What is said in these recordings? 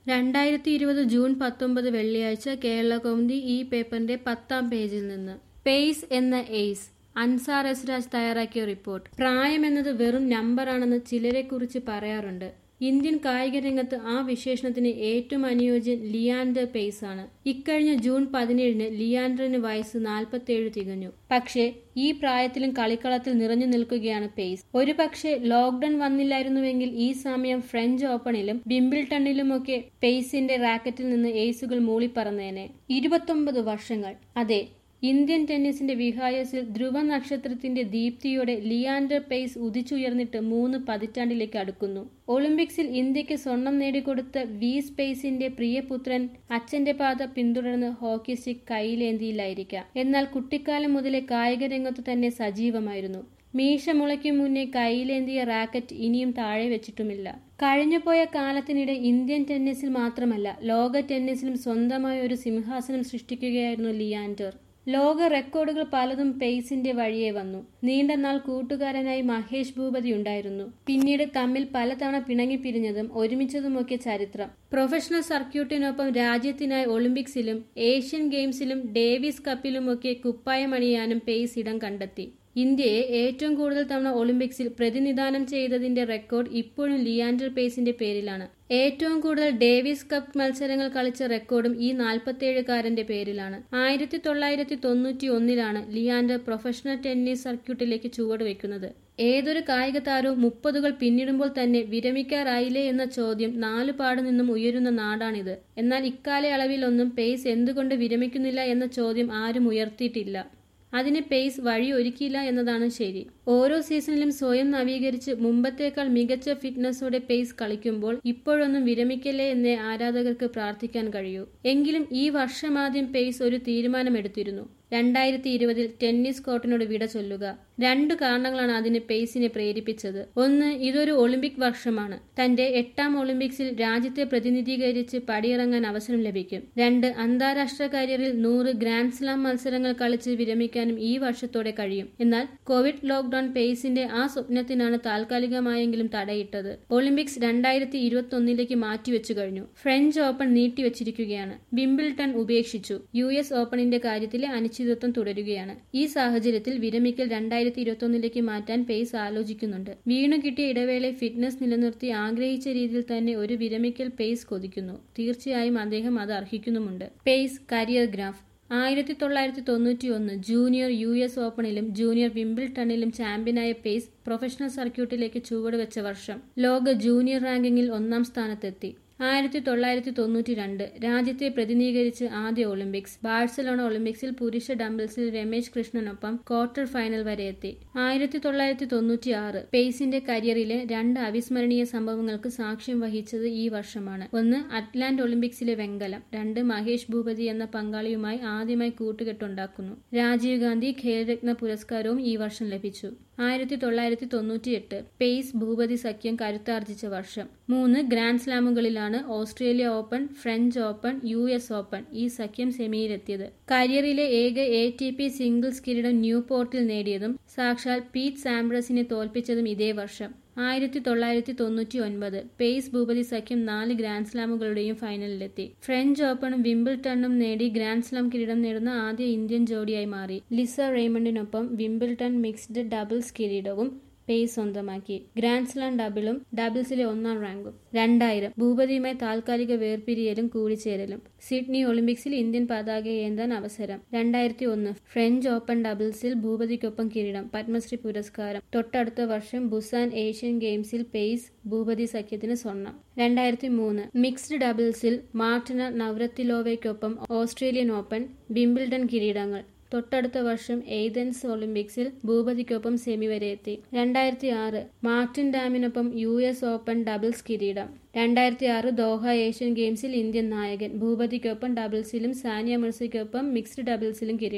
രണ്ടായിരത്തി ഇരുപത് ജൂൺ പത്തൊമ്പത് വെള്ളിയാഴ്ച കേരള കൗമുദി ഈ പേപ്പറിന്റെ പത്താം പേജിൽ നിന്ന് പേസ് എന്ന എയ്സ് അൻസാർ എസ് രാജ് തയ്യാറാക്കിയ റിപ്പോർട്ട് പ്രായമെന്നത് വെറും നമ്പറാണെന്ന് ചിലരെക്കുറിച്ച് പറയാറുണ്ട് ഇന്ത്യൻ കായിക രംഗത്ത് ആ വിശേഷണത്തിന് ഏറ്റവും അനുയോജ്യൻ ലിയാൻഡർ പേസ് ആണ് ഇക്കഴിഞ്ഞ ജൂൺ പതിനേഴിന് ലിയാൻഡറിന് വയസ്സ് നാൽപ്പത്തിയേഴ് തികഞ്ഞു പക്ഷേ ഈ പ്രായത്തിലും കളിക്കളത്തിൽ നിറഞ്ഞു നിൽക്കുകയാണ് പേസ് ഒരു പക്ഷേ ലോക്ക്ഡൌൺ വന്നില്ലായിരുന്നുവെങ്കിൽ ഈ സമയം ഫ്രഞ്ച് ഓപ്പണിലും ബിംബിൾട്ടണിലുമൊക്കെ പേസിന്റെ റാക്കറ്റിൽ നിന്ന് ഏസുകൾ മൂളിപ്പറന്നേനെ ഇരുപത്തൊമ്പത് വർഷങ്ങൾ അതെ ഇന്ത്യൻ ടെന്നീസിന്റെ വിഹായസിൽ ധ്രുവ നക്ഷത്രത്തിന്റെ ദീപ്തിയോടെ ലിയാൻഡർ പേസ് ഉദിച്ചുയർന്നിട്ട് മൂന്ന് പതിറ്റാണ്ടിലേക്ക് അടുക്കുന്നു ഒളിമ്പിക്സിൽ ഇന്ത്യക്ക് സ്വർണം നേടിക്കൊടുത്ത വി സ്പേസിന്റെ പ്രിയപുത്രൻ അച്ഛന്റെ പാത പിന്തുടർന്ന് ഹോക്കി സ്റ്റിക് കൈയിലേന്തിയില്ലായിരിക്കാം എന്നാൽ കുട്ടിക്കാലം മുതലേ കായിക രംഗത്തു തന്നെ സജീവമായിരുന്നു മീശ മുളയ്ക്കും മുന്നേ കൈയിലേന്തിയ റാക്കറ്റ് ഇനിയും താഴെ വെച്ചിട്ടുമില്ല കഴിഞ്ഞുപോയ കാലത്തിനിടെ ഇന്ത്യൻ ടെന്നീസിൽ മാത്രമല്ല ലോക ടെന്നീസിലും സ്വന്തമായ ഒരു സിംഹാസനം സൃഷ്ടിക്കുകയായിരുന്നു ലിയാൻഡർ ലോക റെക്കോർഡുകൾ പലതും പേസിന്റെ വഴിയെ വന്നു നീണ്ട നാൾ കൂട്ടുകാരനായി മഹേഷ് ഭൂപതി ഉണ്ടായിരുന്നു പിന്നീട് തമ്മിൽ പലതവണ പിണങ്ങിപ്പിരിഞ്ഞതും ഒരുമിച്ചതുമൊക്കെ ചരിത്രം പ്രൊഫഷണൽ സർക്യൂട്ടിനൊപ്പം രാജ്യത്തിനായി ഒളിമ്പിക്സിലും ഏഷ്യൻ ഗെയിംസിലും ഡേവിസ് കപ്പിലുമൊക്കെ കുപ്പായമണിയാനും പേസ് ഇടം കണ്ടെത്തി ഇന്ത്യയെ ഏറ്റവും കൂടുതൽ തവണ ഒളിമ്പിക്സിൽ പ്രതിനിധാനം ചെയ്തതിന്റെ റെക്കോർഡ് ഇപ്പോഴും ലിയാൻഡർ പേസിന്റെ പേരിലാണ് ഏറ്റവും കൂടുതൽ ഡേവിസ് കപ്പ് മത്സരങ്ങൾ കളിച്ച റെക്കോർഡും ഈ നാൽപ്പത്തിയേഴുകാരന്റെ പേരിലാണ് ആയിരത്തി തൊള്ളായിരത്തി തൊണ്ണൂറ്റി ഒന്നിലാണ് ലിയാൻഡർ പ്രൊഫഷണൽ ടെന്നീസ് സർക്യൂട്ടിലേക്ക് ചുവടുവെക്കുന്നത് ഏതൊരു കായിക താരവും മുപ്പതുകൾ പിന്നിടുമ്പോൾ തന്നെ വിരമിക്കാറായില്ലേ എന്ന ചോദ്യം നാലുപാടു നിന്നും ഉയരുന്ന നാടാണിത് എന്നാൽ ഇക്കാലയളവിലൊന്നും പേസ് എന്തുകൊണ്ട് വിരമിക്കുന്നില്ല എന്ന ചോദ്യം ആരും ഉയർത്തിയിട്ടില്ല അതിന് പേസ് വഴി ഒരുക്കിയില്ല എന്നതാണ് ശരി ഓരോ സീസണിലും സ്വയം നവീകരിച്ച് മുമ്പത്തേക്കാൾ മികച്ച ഫിറ്റ്നസോടെ പേസ് കളിക്കുമ്പോൾ ഇപ്പോഴൊന്നും വിരമിക്കല്ലേ എന്നേ ആരാധകർക്ക് പ്രാർത്ഥിക്കാൻ കഴിയൂ എങ്കിലും ഈ വർഷമാദ്യം പേസ് ഒരു തീരുമാനമെടുത്തിരുന്നു രണ്ടായിരത്തി ഇരുപതിൽ ടെന്നീസ് കോർട്ടിനോട് വിട ചൊല്ലുക രണ്ടു കാരണങ്ങളാണ് അതിന് പേസിനെ പ്രേരിപ്പിച്ചത് ഒന്ന് ഇതൊരു ഒളിമ്പിക് വർഷമാണ് തന്റെ എട്ടാം ഒളിമ്പിക്സിൽ രാജ്യത്തെ പ്രതിനിധീകരിച്ച് പടിയിറങ്ങാൻ അവസരം ലഭിക്കും രണ്ട് അന്താരാഷ്ട്ര കരിയറിൽ നൂറ് ഗ്രാൻഡ് സ്ലാം മത്സരങ്ങൾ കളിച്ച് വിരമിക്കാനും ഈ വർഷത്തോടെ കഴിയും എന്നാൽ കോവിഡ് ലോക്ഡൌൺ പേസിന്റെ ആ സ്വപ്നത്തിനാണ് താൽക്കാലികമായെങ്കിലും തടയിട്ടത് ഒളിമ്പിക്സ് രണ്ടായിരത്തി ഇരുപത്തി ഒന്നിലേക്ക് മാറ്റിവെച്ചു കഴിഞ്ഞു ഫ്രഞ്ച് ഓപ്പൺ നീട്ടിവച്ചിരിക്കുകയാണ് വിംബിൾട്ടൺ ഉപേക്ഷിച്ചു യു എസ് ഓപ്പണിന്റെ കാര്യത്തിലെ അനിശ്ചിതത്വം തുടരുകയാണ് ഈ സാഹചര്യത്തിൽ വിരമിക്കൽ രണ്ടായിരത്തി ഇരുപത്തൊന്നിലേക്ക് മാറ്റാൻ പേസ് ആലോചിക്കുന്നുണ്ട് വീണു കിട്ടിയ ഇടവേളയിൽ ഫിറ്റ്നസ് നിലനിർത്തി ആഗ്രഹിച്ച രീതിയിൽ തന്നെ ഒരു വിരമിക്കൽ പേസ് കൊതിക്കുന്നു തീർച്ചയായും അദ്ദേഹം അത് അർഹിക്കുന്നുമുണ്ട് പേസ് കരിയർ ഗ്രാഫ് ആയിരത്തി തൊള്ളായിരത്തി തൊണ്ണൂറ്റി ഒന്ന് ജൂനിയർ യു എസ് ഓപ്പണിലും ജൂനിയർ വിംബിൾട്ടണിലും ചാമ്പ്യനായ പേസ് പ്രൊഫഷണൽ സർക്യൂട്ടിലേക്ക് ചുവടുവെച്ച വർഷം ലോക ജൂനിയർ റാങ്കിങ്ങിൽ ഒന്നാം സ്ഥാനത്തെത്തി ആയിരത്തി തൊള്ളായിരത്തി തൊണ്ണൂറ്റി രണ്ട് രാജ്യത്തെ പ്രതിനിധീകരിച്ച് ആദ്യ ഒളിമ്പിക്സ് ബാഴ്സലോണ ഒളിമ്പിക്സിൽ പുരുഷ ഡംബിൾസിൽ രമേശ് കൃഷ്ണനൊപ്പം ക്വാർട്ടർ ഫൈനൽ വരെ എത്തി ആയിരത്തി തൊള്ളായിരത്തി തൊണ്ണൂറ്റി ആറ് പേസിന്റെ കരിയറിലെ രണ്ട് അവിസ്മരണീയ സംഭവങ്ങൾക്ക് സാക്ഷ്യം വഹിച്ചത് ഈ വർഷമാണ് ഒന്ന് അറ്റ്ലാന്റ് ഒളിമ്പിക്സിലെ വെങ്കലം രണ്ട് മഹേഷ് ഭൂപതി എന്ന പങ്കാളിയുമായി ആദ്യമായി കൂട്ടുകെട്ടുണ്ടാക്കുന്നു രാജീവ് ഗാന്ധി ഖേൽരത്ന പുരസ്കാരവും ഈ വർഷം ലഭിച്ചു ആയിരത്തി തൊള്ളായിരത്തി തൊണ്ണൂറ്റിയെട്ട് പേസ് ഭൂപതി സഖ്യം കരുത്താർജിച്ച വർഷം മൂന്ന് ഗ്രാൻഡ് സ്ലാമുകളിലാണ് Australia open French open U S open ഈ സഖ്യം സെമിയിലെത്തിയത് കരിയറിലെ ഏക എ ടി പി സിംഗിൾസ് കിരീടം ന്യൂപോർട്ടിൽ നേടിയതും സാക്ഷാൽ പീറ്റ് സാംബ്രസിനെ തോൽപ്പിച്ചതും ഇതേ വർഷം ആയിരത്തി തൊള്ളായിരത്തി തൊണ്ണൂറ്റി ഒൻപത് പേസ് ഭൂപതി സഖ്യം നാല് ഗ്രാൻഡ് സ്ലാമുകളുടെയും ഫൈനലിലെത്തി ഫ്രഞ്ച് ഓപ്പണും വിംബിൾട്ടണും നേടി ഗ്രാൻഡ് സ്ലാം കിരീടം നേടുന്ന ആദ്യ ഇന്ത്യൻ ജോഡിയായി മാറി ലിസ റെയ്മണ്ടിനൊപ്പം വിംബിൾട്ടൺ മിക്സ്ഡ് ഡബിൾസ് കിരീടവും പേസ് സ്വന്തമാക്കി ഗ്രാൻഡ് സ്ലാം ഡബിളും ഡബിൾസിലെ ഒന്നാം റാങ്കും രണ്ടായിരം ഭൂപതിയുമായി താൽക്കാലിക വേർപിരിയലും കൂടിച്ചേരലും സിഡ്നി ഒളിമ്പിക്സിൽ ഇന്ത്യൻ പതാക ഏന്താൻ അവസരം രണ്ടായിരത്തി ഒന്ന് ഫ്രഞ്ച് ഓപ്പൺ ഡബിൾസിൽ ഭൂപതിക്കൊപ്പം കിരീടം പത്മശ്രീ പുരസ്കാരം തൊട്ടടുത്ത വർഷം ബുസാൻ ഏഷ്യൻ ഗെയിംസിൽ പേസ് ഭൂപതി സഖ്യത്തിന് സ്വർണം രണ്ടായിരത്തി മൂന്ന് മിക്സ്ഡ് ഡബിൾസിൽ മാർട്ടിന നവ്രത്തിലോവയ്ക്കൊപ്പം ഓസ്ട്രേലിയൻ ഓപ്പൺ വിംബിൾഡൺ കിരീടങ്ങൾ തൊട്ടടുത്ത വർഷം എയ്തൻസ് ഒളിമ്പിക്സിൽ ഭൂപതിക്കൊപ്പം സെമി വരെ എത്തി രണ്ടായിരത്തി ആറ് മാർട്ടിൻ ഡാമിനൊപ്പം യു എസ് ഓപ്പൺ ഡബിൾസ് കിരീടം രണ്ടായിരത്തി ആറ് ദോഹ ഏഷ്യൻ ഗെയിംസിൽ ഇന്ത്യൻ നായകൻ ഭൂപതിക്കൊപ്പം ഡബിൾസിലും സാനിയ മിർസയ്ക്കൊപ്പം മിക്സ്ഡ് ഡബിൾസിലും കിരീടം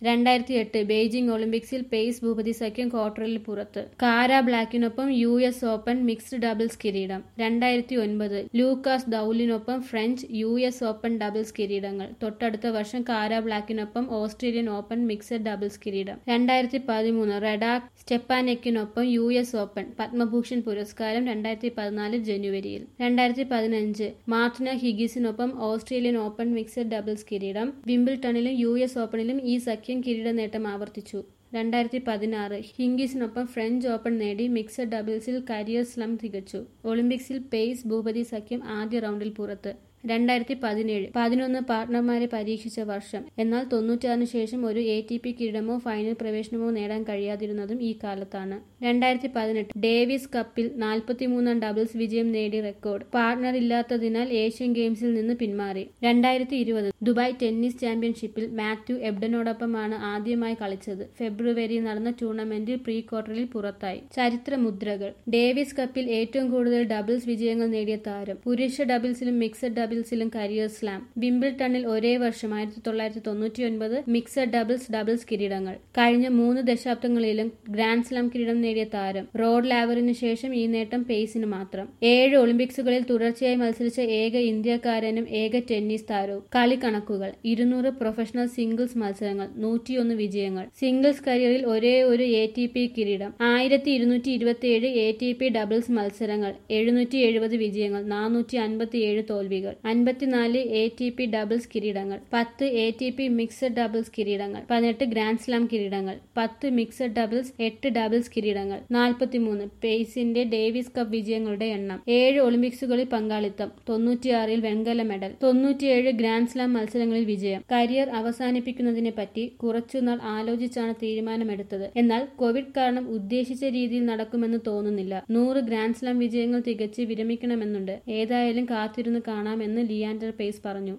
രണ്ടായിരത്തി എട്ട് ബെയ്ജിംഗ് ഒളിമ്പിക്സിൽ പേസ് ഭൂപതി സഖ്യം ക്വാർട്ടറിൽ പുറത്ത് കാര ബ്ലാക്കിനൊപ്പം U S open mixed doubles കിരീടം രണ്ടായിരത്തി ഒൻപത് ലൂക്കാസ് ദൌലിനൊപ്പം French U S open doubles കിരീടങ്ങൾ തൊട്ടടുത്ത വർഷം കാര ബ്ലാക്കിനൊപ്പം ഓസ്ട്രേലിയൻ ഓപ്പൺ മിക്സഡ് ഡബിൾസ് കിരീടം രണ്ടായിരത്തി പതിമൂന്ന് റെഡാക് സ്റ്റെപ്പാനെക്കിനൊപ്പം യു എസ് ഓപ്പൺ പത്മഭൂഷൺ പുരസ്കാരം രണ്ടായിരത്തി പതിനാല് ജനുവരിയിൽ രണ്ടായിരത്തി പതിനഞ്ച് മാർട്ടിന ഹിഗിസിനൊപ്പം ഓസ്ട്രേലിയൻ ഓപ്പൺ മിക്സഡ് ഡബിൾസ് കിരീടം വിംബിൾട്ടണിലും യു എസ് ഓപ്പണിലും ഈ സഖ്യം കിരീട നേട്ടം ആവർത്തിച്ചു രണ്ടായിരത്തി പതിനാറ് ഹിംഗീസിനൊപ്പം ഫ്രഞ്ച് ഓപ്പൺ നേടി മിക്സഡ് ഡബിൾസിൽ കരിയർ സ്ലം തികച്ചു ഒളിമ്പിക്സിൽ പേസ് ഭൂപതി സഖ്യം ആദ്യ റൗണ്ടിൽ പുറത്ത് രണ്ടായിരത്തി പതിനേഴ് പതിനൊന്ന് പാർട്ട്ണർമാരെ പരീക്ഷിച്ച വർഷം എന്നാൽ തൊണ്ണൂറ്റാറിന് ശേഷം ഒരു എ ടി പി കിരീടമോ ഫൈനൽ പ്രവേശനമോ നേടാൻ കഴിയാതിരുന്നതും ഈ കാലത്താണ് രണ്ടായിരത്തി പതിനെട്ട് ഡേവിസ് കപ്പിൽ നാൽപ്പത്തിമൂന്നാം ഡബിൾസ് വിജയം നേടി റെക്കോർഡ് പാർട്ട്ണർ ഇല്ലാത്തതിനാൽ ഏഷ്യൻ ഗെയിംസിൽ നിന്ന് പിന്മാറി രണ്ടായിരത്തി ഇരുപത് ദുബായ് ടെന്നീസ് ചാമ്പ്യൻഷിപ്പിൽ മാത്യു എബ്ഡനോടൊപ്പമാണ് ആദ്യമായി കളിച്ചത് ഫെബ്രുവരിയിൽ നടന്ന ടൂർണമെന്റിൽ പ്രീ ക്വാർട്ടറിൽ പുറത്തായി ചരിത്ര മുദ്രകൾ ഡേവിസ് കപ്പിൽ ഏറ്റവും കൂടുതൽ ഡബിൾസ് വിജയങ്ങൾ നേടിയ താരം പുരുഷ ഡബിൾസിലും മിക്സഡ് ഡബിൾസിലും കരിയർ സ്ലാം ബിംബിൾട്ടണിൽ ഒരേ വർഷം ആയിരത്തി തൊള്ളായിരത്തി തൊണ്ണൂറ്റി ഒൻപത് മിക്സഡ് ഡബിൾസ് ഡബിൾസ് കിരീടങ്ങൾ കഴിഞ്ഞ മൂന്ന് ദശാബ്ദങ്ങളിലും ഗ്രാൻഡ് സ്ലാം കിരീടം നേടിയ താരം റോഡ് ലാവറിന് ശേഷം ഈ നേട്ടം പേസിന് മാത്രം ഏഴ് ഒളിമ്പിക്സുകളിൽ തുടർച്ചയായി മത്സരിച്ച ഏക ഇന്ത്യക്കാരനും ഏക ടെന്നീസ് താരവും കളി കണക്കുകൾ ഇരുന്നൂറ് പ്രൊഫഷണൽ സിംഗിൾസ് മത്സരങ്ങൾ നൂറ്റിയൊന്ന് വിജയങ്ങൾ സിംഗിൾസ് കരിയറിൽ ഒരേ ഒരു എ ടി പി കിരീടം ആയിരത്തി ഇരുന്നൂറ്റി ഇരുപത്തിയേഴ് എ ടി പി ഡബിൾസ് മത്സരങ്ങൾ എഴുന്നൂറ്റി എഴുപത് വിജയങ്ങൾ നാനൂറ്റി അൻപത്തിയേഴ് തോൽവികൾ അൻപത്തിനാല് എ ടി പി ഡബിൾസ് കിരീടങ്ങൾ പത്ത് A T P mixed doubles കിരീടങ്ങൾ പതിനെട്ട് ഗ്രാൻഡ് സ്ലാം കിരീടങ്ങൾ പത്ത് മിക്സഡ് ഡബിൾസ് എട്ട് ഡബിൾസ് കിരീടങ്ങൾ നാൽപ്പത്തിമൂന്ന് പേസിന്റെ ഡേവിസ് കപ്പ് വിജയങ്ങളുടെ എണ്ണം ഏഴ് ഒളിമ്പിക്സുകളിൽ പങ്കാളിത്തം തൊണ്ണൂറ്റിയാറിൽ വെങ്കല മെഡൽ തൊണ്ണൂറ്റിയേഴ് ഗ്രാൻഡ് സ്ലാം മത്സരങ്ങളിൽ വിജയം കരിയർ അവസാനിപ്പിക്കുന്നതിനെ പറ്റി കുറച്ചുനാൾ ആലോചിച്ചാണ് തീരുമാനമെടുത്തത് എന്നാൽ കോവിഡ് കാരണം ഉദ്ദേശിച്ച രീതിയിൽ നടക്കുമെന്ന് തോന്നുന്നില്ല നൂറ് ഗ്രാൻഡ് സ്ലാം വിജയങ്ങൾ തികച്ച് വിരമിക്കണമെന്നുണ്ട് ഏതായാലും കാത്തിരുന്ന് കാണാമെന്ന് ലിയാൻഡർ പേസ് പറഞ്ഞു